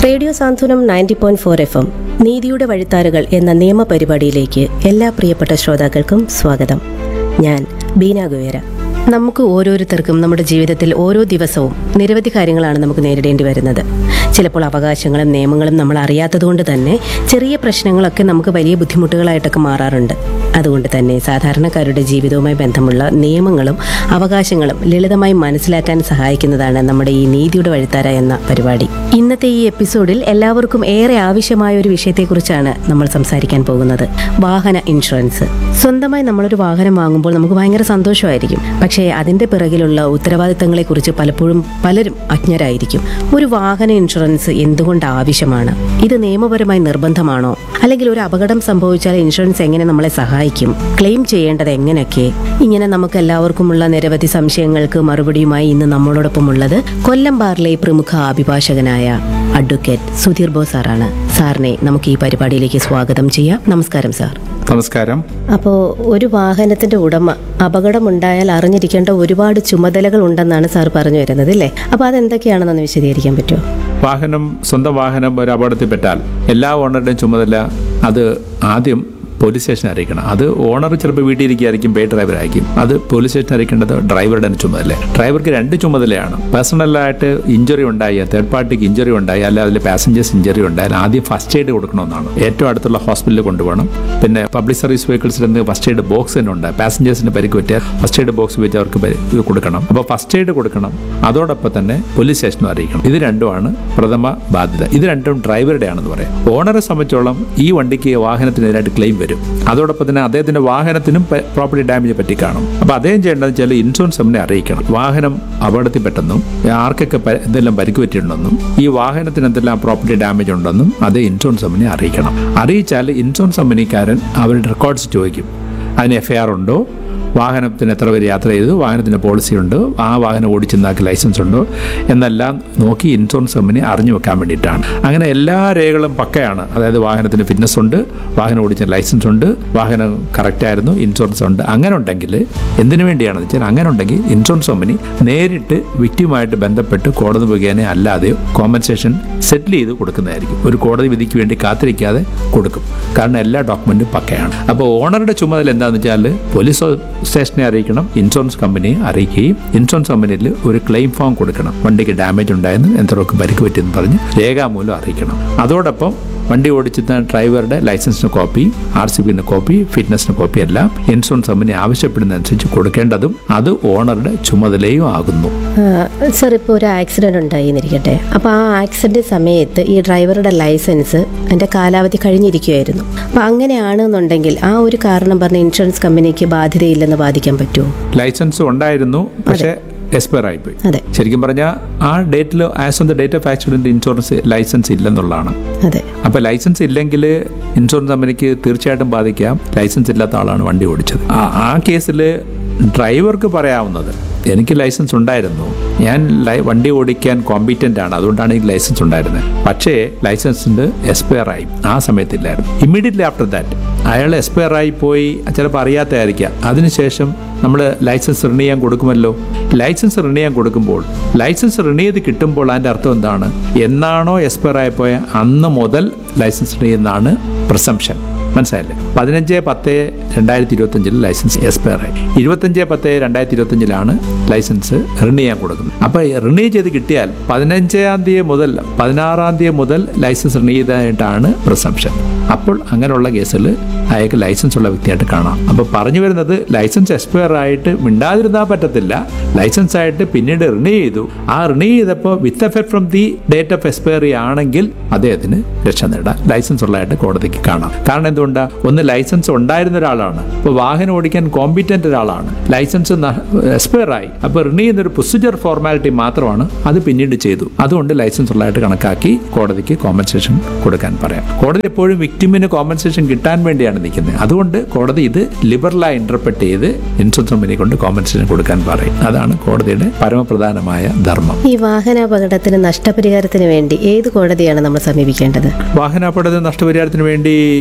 Radio Santhwanam ninety point four F M നീതിയുടെ വഴിത്താരുകൾ എന്ന നിയമ പരിപാടിയിലേക്ക് എല്ലാ പ്രിയപ്പെട്ട ശ്രോതാക്കൾക്കും സ്വാഗതം ഞാൻ ബീന ഗുവേര നമുക്ക് ഓരോരുത്തർക്കും നമ്മുടെ ജീവിതത്തിൽ ഓരോ ദിവസവും നിരവധി കാര്യങ്ങളാണ് നമുക്ക് നേരിടേണ്ടി വരുന്നത് ചിലപ്പോൾ അവകാശങ്ങളും നിയമങ്ങളും നമ്മൾ അറിയാത്തതുകൊണ്ട് തന്നെ ചെറിയ പ്രശ്നങ്ങളൊക്കെ നമുക്ക് വലിയ ബുദ്ധിമുട്ടുകളായിട്ടൊക്കെ മാറാറുണ്ട് അതുകൊണ്ട് തന്നെ സാധാരണക്കാരുടെ ജീവിതവുമായി ബന്ധമുള്ള നിയമങ്ങളും അവകാശങ്ങളും ലളിതമായി മനസ്സിലാക്കാൻ സഹായിക്കുന്നതാണ് നമ്മുടെ ഈ നീതിയുടെ വഴിത്താര എന്ന പരിപാടി ഇന്നത്തെ ഈ എപ്പിസോഡിൽ എല്ലാവർക്കും ഏറെ ആവശ്യമായ ഒരു വിഷയത്തെക്കുറിച്ചാണ് നമ്മൾ സംസാരിക്കാൻ പോകുന്നത് വാഹന ഇൻഷുറൻസ് സ്വന്തമായി നമ്മളൊരു വാഹനം വാങ്ങുമ്പോൾ നമുക്ക് ഭയങ്കര സന്തോഷമായിരിക്കും പക്ഷേ അതിൻ്റെ പിറകിലുള്ള ഉത്തരവാദിത്തങ്ങളെക്കുറിച്ച് പലപ്പോഴും പലരും അജ്ഞരായിരിക്കും ഒരു വാഹന ഇൻഷുറൻസ് എന്തുകൊണ്ട് ആവശ്യമാണ് ഇത് നിയമപരമായി നിർബന്ധമാണോ അല്ലെങ്കിൽ ഒരു അപകടം സംഭവിച്ചാൽ ഇൻഷുറൻസ് എങ്ങനെ നമ്മളെ സഹായിക്കും ക്ലെയിം ചെയ്യേണ്ടത് എങ്ങനെയൊക്കെ ഇങ്ങനെ നമുക്ക് എല്ലാവർക്കുമുള്ള നിരവധി സംശയങ്ങൾക്ക് മറുപടിയുമായി ഇന്ന് നമ്മളോടൊപ്പം ഉള്ളത് കൊല്ലം ബാറിലെ പ്രമുഖ അഭിഭാഷകനായ അഡ്വക്കേറ്റ് സുധീർ ബോസ് സാറാണ് സാറിനെ നമുക്ക് ഈ പരിപാടിയിലേക്ക് സ്വാഗതം ചെയ്യാം നമസ്കാരം സാർ നമസ്കാരം അപ്പോൾ ഒരു വാഹനത്തിന്റെ ഉടമ അപകടമുണ്ടായാൽ അറിഞ്ഞിരിക്കേണ്ട ഒരുപാട് ചുമതലകൾ ഉണ്ടെന്നാണ് സാർ പറഞ്ഞു വരുന്നത് അല്ലേ അപ്പോൾ അതെന്തൊക്കെയാണെന്നൊന്ന് വിശദീകരിക്കാൻ പറ്റുമോ വാഹനം സ്വന്തം വാഹനം ഒരു അപകടത്തിൽപ്പെട്ടാൽ എല്ലാ ഓണറുടെയും ചുമതല അത് ആദ്യം പോലീസ് സ്റ്റേഷനെ അറിയിക്കണം അത് ഓണർ ചിലപ്പോൾ വീട്ടിലിരിക്കുകയായിരിക്കും പേ ഡ്രൈവർ ആയിരിക്കും അത് പോലീസ് സ്റ്റേഷൻ അറിയിക്കേണ്ടത് ഡ്രൈവറുടെ തന്നെ ചുമതല ഡ്രൈവർക്ക് രണ്ട് ചുമതലയാണ് പേഴ്സണലായിട്ട് ഇഞ്ചുറി ഉണ്ടായി തേർഡ് പാർട്ടിക്ക് ഇഞ്ചുറി ഉണ്ടായി അല്ല അതിൽ പാസഞ്ചേഴ്സ് ഇഞ്ചുറി ഉണ്ടായാൽ ആദ്യം ഫസ്റ്റ് എയ്ഡ് കൊടുക്കണമെന്നാണ് ഏറ്റവും അടുത്തുള്ള ഹോസ്പിറ്റലിൽ കൊണ്ടുപോകണം പിന്നെ പബ്ലിക് സർവീസ് വെഹിക്കിൾസിൽ നിന്ന് ഫസ്റ്റ് എയ്ഡ് ബോക്സ് തന്നെ ഉണ്ട് പാസഞ്ചേഴ്സിന് പരിക്ക് പറ്റിയാൽ ഫസ്റ്റ് എയ്ഡ് ബോക്സ് വെച്ച് അവർക്ക് പരി- ഇത് കൊടുക്കണം അപ്പോൾ ഫസ്റ്റ് എയ്ഡ് കൊടുക്കണം അതോടൊപ്പം തന്നെ പോലീസ് സ്റ്റേഷനും അറിയിക്കണം ഇത് രണ്ടുമാണ് പ്രഥമ ബാധ്യത ഇത് രണ്ടും ഡ്രൈവറുടെ ആണെന്ന് പറയാം ഓണറെ സംബന്ധിച്ചോളം ഈ വണ്ടിക്ക് വാഹനത്തിനെതിരായിട്ട് ക്ലെയിം വരും അതോടൊപ്പം തന്നെ അദ്ദേഹത്തിന്റെ വാഹനത്തിനും പ്രോപ്പർട്ടി ഡാമേജ് പറ്റി കാണും അപ്പോൾ അദ്ദേഹം ചെയ്യേണ്ടത് വെച്ചാൽ ഇൻഷുറൻസ് കമ്പനി അറിയിക്കണം വാഹനം അപകടത്തിൽപ്പെട്ടെന്നും ആർക്കൊക്കെ പ- എന്തെല്ലാം പരിക്ക് പറ്റിയിട്ടുണ്ടെന്നും ഈ വാഹനത്തിന് എന്തെല്ലാം പ്രോപ്പർട്ടി ഡാമേജ് ഉണ്ടെന്നും അത് ഇൻഷുറൻസ് കമ്പനി അറിയിക്കണം അറിയിച്ചാൽ ഇൻഷുറൻസ് കമ്പനിക്കാരൻ അവരുടെ റെക്കോർഡ്സ് ചോദിക്കും അതിന് എഫ് ഐ ആർ ഉണ്ടോ വാഹനത്തിന് എത്ര പേര് യാത്ര ചെയ്തു വാഹനത്തിന് പോളിസി ഉണ്ട് ആ വാഹനം ഓടിച്ചെന്നാക്കി ലൈസൻസ് ഉണ്ടോ എന്നെല്ലാം നോക്കി ഇൻഷുറൻസ് കമ്പനി അറിഞ്ഞു വെക്കാൻ വേണ്ടിയിട്ടാണ് അങ്ങനെ എല്ലാ രേഖകളും പക്കയാണ് അതായത് വാഹനത്തിന് ഫിറ്റ്നസ് ഉണ്ട് വാഹനം ഓടിച്ച ലൈസൻസ് ഉണ്ട് വാഹനം കറക്റ്റ് ആയിരുന്നു ഇൻഷുറൻസ് ഉണ്ട് അങ്ങനെ ഉണ്ടെങ്കിൽ എന്തിനു വേണ്ടിയാണെന്ന് വെച്ചാൽ അങ്ങനെ ഉണ്ടെങ്കിൽ ഇൻഷുറൻസ് കമ്പനി നേരിട്ട് വിക്റ്റിയുമായിട്ട് ബന്ധപ്പെട്ട് കോടതി മുഖേന അല്ലാതെയോ കോമ്പൻസേഷൻ സെറ്റിൽ ചെയ്ത് കൊടുക്കുന്നതായിരിക്കും ഒരു കോടതി വിധിക്ക് വേണ്ടി കാത്തിരിക്കാതെ കൊടുക്കും കാരണം എല്ലാ ഡോക്യുമെന്റും പക്കയാണ് അപ്പോൾ ഓണറുടെ ചുമതല എന്താണെന്ന് വെച്ചാൽ പോലീസ് സ്റ്റേഷനെ അറിയിക്കണം ഇൻഷുറൻസ് കമ്പനിയെ അറിയിക്കുകയും ഇൻഷുറൻസ് കമ്പനിയിൽ ഒരു ക്ലെയിം ഫോം കൊടുക്കണം വണ്ടിക്ക് ഡാമേജ് ഉണ്ടായെന്ന് എന്തൊക്കെ പരിക്ക് പറ്റിയെന്ന് പറഞ്ഞ് രേഖാമൂലം അറിയിക്കണം അതോടൊപ്പം വണ്ടി ഓടിച്ചെന്ന ഡ്രൈവറുടെ ലൈസൻസിന് കോപ്പി ആർ സി ബിന് കോപ്പി ഫിറ്റ്നസിന് കോപ്പി എല്ലാം ഇൻഷുറൻസ് കമ്പനി ആവശ്യപ്പെടുന്നതനുസരിച്ച് കൊടുക്കേണ്ടതും അത് ഓണറുടെ ചുമതലയും ആകുന്നു സാർ ഇപ്പോൾ ഒരു ആക്സിഡന്റ് ഉണ്ടായി എന്നിരിക്കട്ടെ അപ്പോൾ ആ ആക്സിഡന്റ് സമയത്ത് ഈ ഡ്രൈവറുടെ ലൈസൻസ് അതിന്റെ കാലാവധി കഴിഞ്ഞിരിക്കുമായിരുന്നു അപ്പോൾ അങ്ങനെയാണെന്നുണ്ടെങ്കിൽ ആ ഒരു കാരണം പറഞ്ഞ് ഇൻഷുറൻസ് കമ്പനിക്ക് ബാധ്യതയില്ലെന്ന് ബാധിക്കാൻ പറ്റുമോ ലൈസൻസ് ഉണ്ടായിരുന്നു പക്ഷേ എക്സ്പയർ ആയിപ്പോയി അതെ ശരിക്കും പറഞ്ഞാൽ ആ ഡേറ്റിൽ as on the date of accident insurance licence ഇല്ലെന്നുള്ളതാണ് അതെ അപ്പോൾ ലൈസൻസ് ഇല്ലെങ്കിൽ ഇൻഷുറൻസ് കമ്പനിക്ക് തീർച്ചയായിട്ടും ബാധിക്കാം ലൈസൻസ് ഇല്ലാത്ത ആളാണ് വണ്ടി ഓടിച്ചത് ആ- ആ കേസിൽ ഡ്രൈവർക്ക് പറയാവുന്നത് എനിക്ക് ലൈസൻസ് ഉണ്ടായിരുന്നു ഞാൻ ലൈ- വണ്ടി ഓടിക്കാൻ കോമ്പീറ്റന്റ് ആണ് അതുകൊണ്ടാണ് എനിക്ക് ലൈസൻസ് ഉണ്ടായിരുന്നത് പക്ഷേ ലൈസൻസിന്റെ എക്സ്പയർ ആയി ആ സമയത്തില്ലായിരുന്നു ഇമ്മീഡിയറ്റ്ലി ആഫ്റ്റർ ദാറ്റ് അയാൾ എക്സ്പയർ ആയി പോയി ചിലപ്പോൾ അറിയാത്തതായിരിക്കാം അതിനുശേഷം നമ്മൾ ലൈസൻസ് റിന്യൂ ചെയ്യാൻ കൊടുക്കുമല്ലോ ലൈസൻസ് റിന്യൂ ചെയ്യാൻ കൊടുക്കുമ്പോൾ ലൈസൻസ് റിന്യൂ ചെയ്ത് കിട്ടുമ്പോൾ അതിൻ്റെ അർത്ഥം എന്താണ് എന്നാണോ എക്സ്പയർ ആയി പോയ അന്ന് മുതൽ ലൈസൻസ് റിന്യൂ ചെയ്യുന്നതാണ് പ്രസംഷൻ മനസ്സിലായില്ലേ പതിനഞ്ച് പത്ത് രണ്ടായിരത്തി ഇരുപത്തഞ്ചിൽ ലൈസൻസ് എക്സ്പയർ ആയി ഇരുപത്തഞ്ച് പത്ത് രണ്ടായിരത്തി ഇരുപത്തഞ്ചിലാണ് ലൈസൻസ് റിന്യൂ ചെയ്യാൻ കൊടുക്കുന്നത് അപ്പോൾ റിന്യൂ ചെയ്ത് കിട്ടിയാൽ പതിനഞ്ചാം തീയതി മുതൽ പതിനാറാം തീയതി മുതൽ ലൈസൻസ് റിന്യൂ ചെയ്തതായിട്ടാണ് പ്രസംഷൻ അപ്പോൾ അങ്ങനെയുള്ള കേസിൽ അയാൾക്ക് ലൈസൻസ് ഉള്ള വ്യക്തിയായിട്ട് കാണാം അപ്പോൾ പറഞ്ഞു വരുന്നത് ലൈസൻസ് എക്സ്പയർ ആയിട്ട് മിണ്ടാതിരുന്നാൽ പറ്റത്തില്ല ലൈസൻസ് ആയിട്ട് പിന്നീട് റിന്യൂ ചെയ്തു ആ റിന്യൂ ചെയ്തപ്പോൾ with effect from the date of expiry ആണെങ്കിൽ അദ്ദേഹത്തിന് രക്ഷ നേടാം ലൈസൻസ് ഉള്ളതായിട്ട് കോടതിക്ക് കാണാം കാരണം എന്തുകൊണ്ടാ ഒന്ന് ലൈസൻസ് ഉണ്ടായിരുന്ന ഒരാളാണ് ഇപ്പോൾ വാഹനം ഓടിക്കാൻ കോമ്പിറ്റന്റ് ഒരാളാണ് ലൈസൻസ് എക്സ്പയർ ആയി അപ്പോൾ റിന്യൂ ചെയ്യുന്ന ഒരു പ്രൊസീജിയർ ഫോർമാലിറ്റി മാത്രമാണ് അത് പിന്നീട് ചെയ്തു അതുകൊണ്ട് ലൈസൻസ് ഉള്ളതായിട്ട് കണക്കാക്കി കോടതിക്ക് കോമ്പൻസേഷൻ കൊടുക്കാൻ പറയാം കോടതി എപ്പോഴും വിക്ടിമിന് കോമ്പൻസേഷൻ കിട്ടാൻ വേണ്ടിയാണ് നിൽക്കുന്നത് അതുകൊണ്ട് കോടതി ഇത് ലിബറലായി ഇന്റർപ്രറ്റ് ചെയ്ത് ഇൻഷുറൻസ് കമ്പനി കൊണ്ട് കോമ്പൻസേഷൻ കൊടുക്കാൻ പറയും അതാണ് കോടതിയുടെ പരമപ്രധാനമായ ധർമ്മം ഈ വാഹനാപകടത്തിന് നഷ്ടപരിഹാരത്തിന് വേണ്ടി ഏത് കോടതിയാണ് നമ്മൾ സമീപിക്കേണ്ടത് വാഹനാപകട നഷ്ടപരിഹാരത്തിന് വേണ്ടി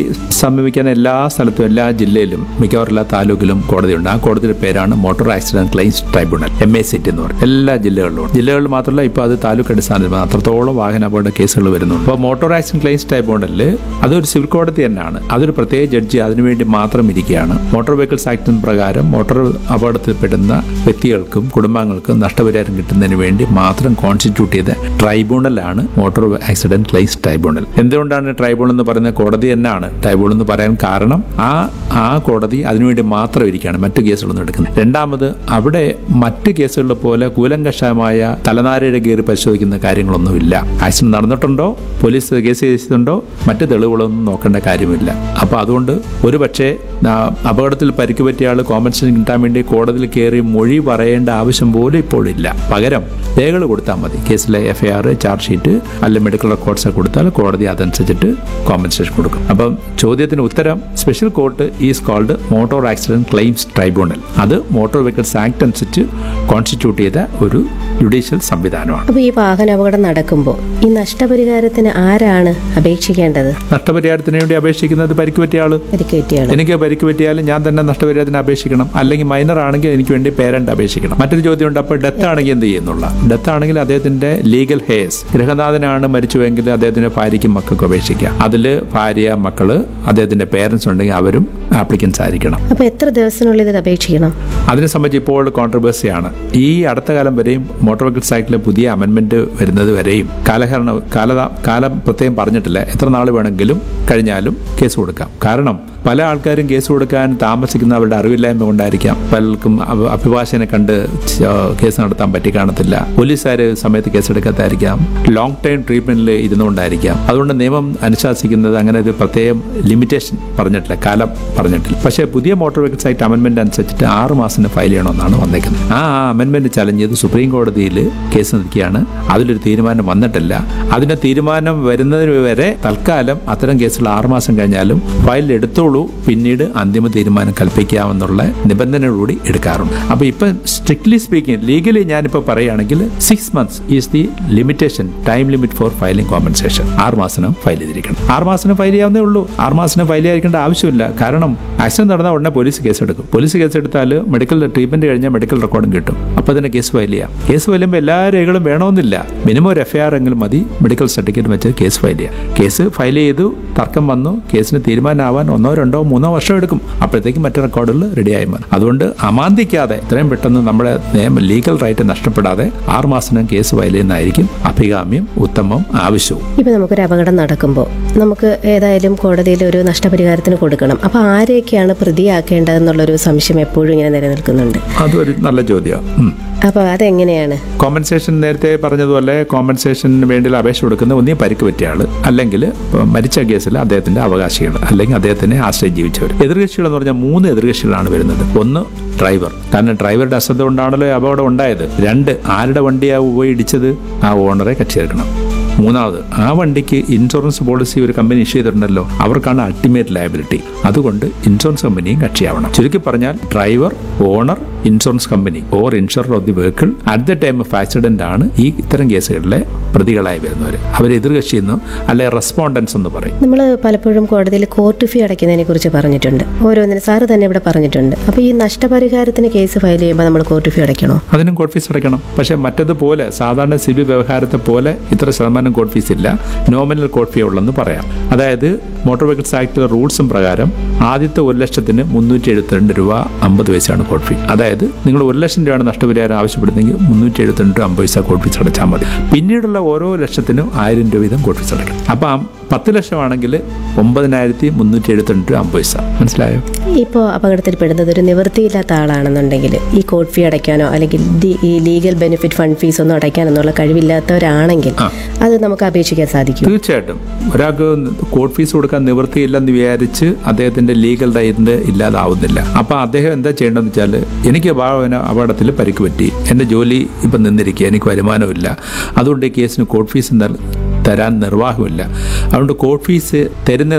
സമീപിക്കാൻ എല്ലാ സ്ഥലത്തും എല്ലാ ജില്ലയിലും മിക്കവാറും എല്ലാ താലൂക്കിലും കോടതിയുണ്ട് ആ കോടതിയുടെ പേരാണ് motor accident claims tribunal M A C T എന്ന് പറയും എല്ലാ ജില്ലകളിലും ഉണ്ട്. ജില്ലകളിൽ മാത്രമല്ല ഇപ്പോൾ അത് താലൂക്ക് അടിസ്ഥാനത്തിൽ അത്രത്തോളം വാഹന അപകട കേസുകൾ വരുന്നുണ്ട് അപ്പോൾ മോട്ടോർ ആക്സിഡന്റ് ക്ലെയിംസ് ട്രൈബ്യൂണലിൽ അതൊരു സിവിൽ കോടതി തന്നെയാണ് അതൊരു പ്രത്യേക ജഡ്ജി അതിനുവേണ്ടി മാത്രം ഇരിക്കുകയാണ് മോട്ടോർ വെഹിക്കിൾസ് ആക്ടിന് പ്രകാരം മോട്ടോർ അപകടത്തിൽപ്പെടുന്ന വ്യക്തികൾക്കും കുടുംബാംഗങ്ങൾക്കും നഷ്ടപരിഹാരം കിട്ടുന്നതിന് വേണ്ടി മാത്രം കോൺസ്റ്റിറ്റ്യൂട്ട് ചെയ്ത ട്രൈബ്യൂണലാണ് മോട്ടോർ ആക്സിഡന്റ് ക്ലെയിംസ് ട്രൈബ്യൂണൽ എന്തുകൊണ്ടാണ് ട്രൈബ്യൂണൽ എന്ന് പറയുന്നത് കോടതി തന്നെയാണ് ട്രൈബ്യൂണൽ എന്ന് പറയാൻ കാരണം ആ ആ കോടതി അതിനുവേണ്ടി മാത്രം ഇരിക്കുകയാണ് മറ്റു കേസുകളൊന്നും എടുക്കുന്നത് രണ്ടാമത് അവിടെ മറ്റു കേസുകളിലെ പോലെ കൂലങ്കഷമായ തലനാരിഴ കയറി പരിശോധിക്കുന്ന കാര്യങ്ങളൊന്നുമില്ല ആക്സിഡന്റ് നടന്നിട്ടുണ്ടോ പോലീസ് കേസ് ചെയ്തിട്ടുണ്ടോ മറ്റ് തെളിവുകളൊന്നും നോക്കേണ്ട കാര്യമില്ല അപ്പോൾ അതുകൊണ്ട് ഒരു പക്ഷേ ആ, അപകടത്തിൽ പരിക്ക് പറ്റിയ ആൾ കോമ്പൻസേഷൻ കിട്ടാൻ വേണ്ടി കോടതിയിൽ കയറി മൊഴി പറയേണ്ട ആവശ്യം പോലും ഇപ്പോഴില്ല പകരം രേഖകൾ കൊടുത്താൽ മതി കേസിലെ F I R charge sheet അല്ലെങ്കിൽ മെഡിക്കൽ റെക്കോർഡ്സ് കൊടുത്താൽ കോടതി അതനുസരിച്ചിട്ട് കോമ്പൻസേഷൻ കൊടുക്കും അപ്പം ചോദ്യത്തിന് ഉത്തരം special court is called motor accident claims tribunal അത് മോട്ടോർ വെഹിക്കിൾസ് ആക്ട് അനുസരിച്ച് കോൺസ്റ്റിറ്റ്യൂട്ട് ചെയ്ത ഒരു ജുഡീഷ്യൽ സംവിധാനമാണ് അപ്പോൾ ഈ വാഹന അപകടം നടക്കുമ്പോൾ ഈ നഷ്ടപരിഹാരത്തിന് ആരാണ് അപേക്ഷിക്കേണ്ടത് നഷ്ടപരിഹാരത്തിന് വേണ്ടി അപേക്ഷിക്കുന്നത് പരിക്ക് പറ്റിയ ആള് പരിക്ക് പറ്റിയാണ് എനിക്ക് പരിക്ക് പറ്റിയാലും ഞാൻ തന്നെ നഷ്ടപരിഹാരത്തിന് അപേക്ഷിക്കണം അല്ലെങ്കിൽ മൈനർ ആണെങ്കിൽ എനിക്ക് വേണ്ടി പേരന്റ് അപേക്ഷിക്കണം മറ്റൊരു ചോദ്യമുണ്ട് അപ്പോൾ ഡെത്ത് ആണെങ്കിൽ എന്ത് ചെയ്യുന്നുള്ള ഡെത്ത് ആണെങ്കിൽ അദ്ദേഹത്തിന്റെ ലീഗൽ ഹേസ് ഗൃഹനാഥനാണ് മരിച്ചുവെങ്കിൽ അദ്ദേഹത്തിന്റെ ഭാര്യയ്ക്കും മക്കൾക്കും അപേക്ഷിക്കാം അതിൽ ഭാര്യ മക്കള് അദ്ദേഹത്തിന്റെ പേരൻസ് ഉണ്ടെങ്കിൽ അവരും ആപ്ലിക്കൻസ് ആയിരിക്കണം അപ്പോൾ എത്ര ദിവസത്തിനുള്ളിൽ ഇത് അപേക്ഷിക്കണം അതിനെ സംബന്ധിച്ച് ഇപ്പോൾ കോൺട്രവേഴ്സിയാണ് ഈ അടുത്ത കാലം വരെയും മോട്ടോർ വെഹിക്കിൾസ് ആക്ടിലെ പുതിയ അമെൻമെന്റ് വരുന്നത് വരെയും കാലഹരണ കാല കാലം പ്രത്യേകം പറഞ്ഞിട്ടില്ല എത്ര നാൾ വേണമെങ്കിലും കഴിഞ്ഞാലും കേസ് കൊടുക്കാം കാരണം പല ആൾക്കാരും കേസ് കൊടുക്കാൻ താമസിക്കുന്ന അവരുടെ അറിവില്ലായ്മ കൊണ്ടായിരിക്കാം പലർക്കും അഭ- അഭിഭാഷകനെ കണ്ട് ച- കേസ് നടത്താൻ പറ്റി കാണത്തില്ല പോലീസുകാർ സമയത്ത് കേസെടുക്കാത്തായിരിക്കാം ലോങ് ടൈം ട്രീറ്റ്മെന്റിൽ ഇരുന്നുകൊണ്ടായിരിക്കാം അതുകൊണ്ട് നിയമം അനുശാസിക്കുന്നത് അങ്ങനെ ഒരു പ്രത്യേകം ലിമിറ്റേഷൻ പറഞ്ഞിട്ടില്ല കാലം പറഞ്ഞിട്ടില്ല പക്ഷേ പുതിയ മോട്ടോർ വെഹിക്കിൾസ് ആക്ട് അമെന്റ്മെന്റ് അനുസരിച്ചിട്ട് ആറ് മാസത്തിന് ഫയൽ ചെയ്യണമെന്നാണ് വന്നേക്കുന്നത് ആ അമെന്റ്മെന്റ് ചലഞ്ച് ചെയ്ത് സുപ്രീം കോടതിയിൽ കേസ് നിൽക്കുകയാണ് അതിലൊരു തീരുമാനം വന്നിട്ടില്ല അതിന്റെ തീരുമാനം വരുന്നതിന് വരെ തൽക്കാലം അത്തരം കേസുകൾ ആറുമാസം കഴിഞ്ഞാലും ഫയൽ എടുത്തോളൂ പിന്നീട് അന്തിമ തീരുമാനം കൽപ്പിക്കാമെന്നുള്ള നിബന്ധനയോടുകൂടി എടുക്കാറുണ്ട് അപ്പൊ ഇപ്പൊ സ്ട്രിക്ട്ലി സ്പീക്കിംഗ് ലീഗലി ഞാനിപ്പോ പറയുകയാണെങ്കിൽ six months is the limitation time limit for filing compensation ആറ് മാസം ഫയൽ ചെയ്തിരിക്കണം ആറ് മാസം ഫയൽ ചെയ്യാവുന്നേ ഉള്ളൂ ആറ് മാസം ഫയൽ ചെയ്യാതിരിക്കേണ്ട ആവശ്യമില്ല കാരണം ആക്സിഡന്റ് നടന്ന ഉടനെ പോലീസ് കേസെടുക്കും പോലീസ് കേസെടുത്താൽ മെഡിക്കൽ ട്രീറ്റ്മെന്റ് കഴിഞ്ഞാൽ മെഡിക്കൽ റെക്കോർഡും കിട്ടും അപ്പൊ തന്നെ കേസ് ഫയൽ ചെയ്യാം കേസ് ഫയൽ ചെയ്യുമ്പോൾ എല്ലാ രേഖകളും വേണമെന്നില്ല മിനിമം ഒരു എഫ് ഐ ആർ എങ്കിലും മതി മെഡിക്കൽ സർട്ടിഫിക്കറ്റ് വെച്ച് കേസ് ഫയൽ ചെയ്യാം കേസ് ഫയൽ ചെയ്തു തർക്കം വന്നു കേസിന് തീരുമാനമാവാൻ ഒന്നോ രണ്ടോ മൂന്നോ വർഷം എടുക്കും അപ്പോഴത്തേക്കും മറ്റു റെക്കോർഡുകൾ റെഡിയായി മാറും അതുകൊണ്ട് അമാന്തിക്കാതെ ഇത്രയും പെട്ടെന്ന് നമ്മുടെ നിയമ ലീഗൽ റൈറ്റ് നഷ്ടപ്പെടാതെ ആറ് മാസത്തിനും കേസ് ഫയൽ ചെയ്യുന്നതായിരിക്കും അഭികാമ്യം ഉത്തമം ആവശ്യവും ഇപ്പം നമുക്കൊരു അപകടം നടക്കുമ്പോൾ നമുക്ക് ഏതായാലും കോടതിയിൽ ഒരു നഷ്ടപരിഹാരത്തിന് കൊടുക്കണം അപ്പോൾ ആരെയൊക്കെയാണ് പ്രതിയാക്കേണ്ടതെന്നുള്ളൊരു സംശയം എപ്പോഴും ഇങ്ങനെ നിലനിൽക്കുന്നുണ്ട് അതൊരു നല്ല ചോദ്യമാണ് അപ്പോൾ അതെങ്ങനെയാണ് കോമ്പൻസേഷൻ നേരത്തെ പറഞ്ഞതുപോലെ കോമ്പൻസേഷന് വേണ്ടി അപേക്ഷ കൊടുക്കുന്ന ഒന്നീ പരിക്ക് പറ്റിയ ആള് അല്ലെങ്കിൽ ഇപ്പൊ മരിച്ച കേസിൽ അദ്ദേഹത്തിന്റെ അവകാശികൾ അല്ലെങ്കിൽ അദ്ദേഹത്തിനെ ആശ്രയം ജീവിച്ചവർ എതിർകക്ഷികൾ എന്ന് പറഞ്ഞാൽ മൂന്ന് എതിർകക്ഷികളാണ് വരുന്നത് ഒന്ന് ഡ്രൈവർ കാരണം ഡ്രൈവറുടെ അശ്രദ്ധ കൊണ്ടാണല്ലോ ഈ അപകടം ഉണ്ടായത് രണ്ട് ആരുടെ വണ്ടിയാ പോയി ഇടിച്ചത് ആ ഓണറെ കക്ഷി ചേർക്കണം മൂന്നാമത് ആ വണ്ടിക്ക് ഇൻഷുറൻസ് പോളിസി ഒരു കമ്പനി ഇഷ്യൂ ചെയ്തിട്ടുണ്ടല്ലോ അവർക്കാണ് അൾട്ടിമേറ്റ് ലയബിലിറ്റി അതുകൊണ്ട് ഇൻഷുറൻസ് കമ്പനിയും കക്ഷിയാവണം ചുരുക്കി പറഞ്ഞാൽ driver owner insurance company or insurer of the vehicle at the time of accident ആണ് ഈ ഇത്തരം കേസുകളിലെ പ്രതികളായി വരുന്നവർ അവർ എതിർകക്ഷി എന്ന് അല്ലെ റെസ്പോണ്ടൻസ് എന്ന് പറയും നമ്മൾ പലപ്പോഴും കോടതിയിൽ കോർട്ട് ഫീ അടയ്ക്കുന്നതിനെ കുറിച്ച് പറഞ്ഞിട്ടുണ്ട് ഓരോന്നിനും സാറ് തന്നെ ഇവിടെ പറഞ്ഞിട്ടുണ്ട് അപ്പോൾ ഈ നഷ്ടപരിഹാരത്തിന് കേസ് ഫയൽ ചെയ്യുമ്പോൾ നമ്മൾ കോർട്ട് ഫീ അടയ്ക്കണോ അതിനും കോഡ് ഫീസ് അടയ്ക്കണം പക്ഷേ മറ്റതുപോലെ സാധാരണ സിവിൽ വ്യവഹാരത്തെ പോലെ ഇത്ര ശതമാനം കോഡ് ഫീസ് ഇല്ല നോമിനൽ കോഡ് ഫീ ഉള്ളെന്ന് പറയാം അതായത് മോട്ടോർ വെഹിക്കിൾസ് ആക്ടിലെ റൂൾസും പ്രകാരം ആദ്യത്തെ ഒരു ലക്ഷത്തിന് മുന്നൂറ്റി എഴുപത്തിരണ്ട് രൂപ അമ്പത് പൈസയാണ് കോഡ് ഫീ അതായത് നിങ്ങൾ ഒരു ലക്ഷം രൂപയാണ് നഷ്ടപരിഹാരം ആവശ്യപ്പെടുന്നെങ്കിൽ മുന്നൂറ്റി എഴുപത്തിരണ്ട് രൂപ അമ്പത് പൈസ കോഡ് ഫീസ് അടച്ചാൽ മതി പിന്നീടുള്ള ഓരോ ലക്ഷത്തിനും ആയിരം രൂപ വീതം കോഡ് ഫീസ് അടയ്ക്കണം അപ്പം പത്ത് ലക്ഷമാണെങ്കിൽ ഒമ്പതിനായിരത്തി മുന്നൂറ്റി എഴുപത്തിരണ്ട് രൂപ അമ്പത് പൈസ മനസ്സിലായോ ഇപ്പോൾ അപകടത്തിൽപ്പെടുന്നത് ഒരു നിവൃത്തിയില്ലാത്ത ആളാണെന്നുണ്ടെങ്കിൽ ഈ കോർട്ട് ഫീ അടയ്ക്കാനോ അല്ലെങ്കിൽ ദി- ഈ ലീഗൽ ബെനിഫിറ്റ് ഫണ്ട് ഫീസ് ഒന്നും അടയ്ക്കാനെന്നുള്ള കഴിവില്ലാത്തവരാണെങ്കിൽ അത് നമുക്ക് അപേക്ഷിക്കാൻ സാധിക്കും തീർച്ചയായിട്ടും ഒരാൾക്ക് കോഡ് ഫീസ് കൊടുക്കാൻ നിവൃത്തിയില്ലെന്ന് വിചാരിച്ച് അദ്ദേഹത്തിന്റെ ലീഗൽ റൈറ്റ് ഇല്ലാതാവുന്നില്ല അപ്പൊ അദ്ദേഹം എന്താ ചെയ്യേണ്ടതെന്ന് വെച്ചാൽ എനിക്ക് ഭാവന അപകടത്തിൽ പരിക്ക് പറ്റി എന്റെ ജോലി ഇപ്പം നിന്നിരിക്കുക എനിക്ക് വരുമാനമില്ല അതുകൊണ്ട് ഈ കേസിന് കോഡ് ഫീസ് തരാൻ നിർവാഹമില്ല അതുകൊണ്ട് കോഡ് ഫീസ് തരുന്ന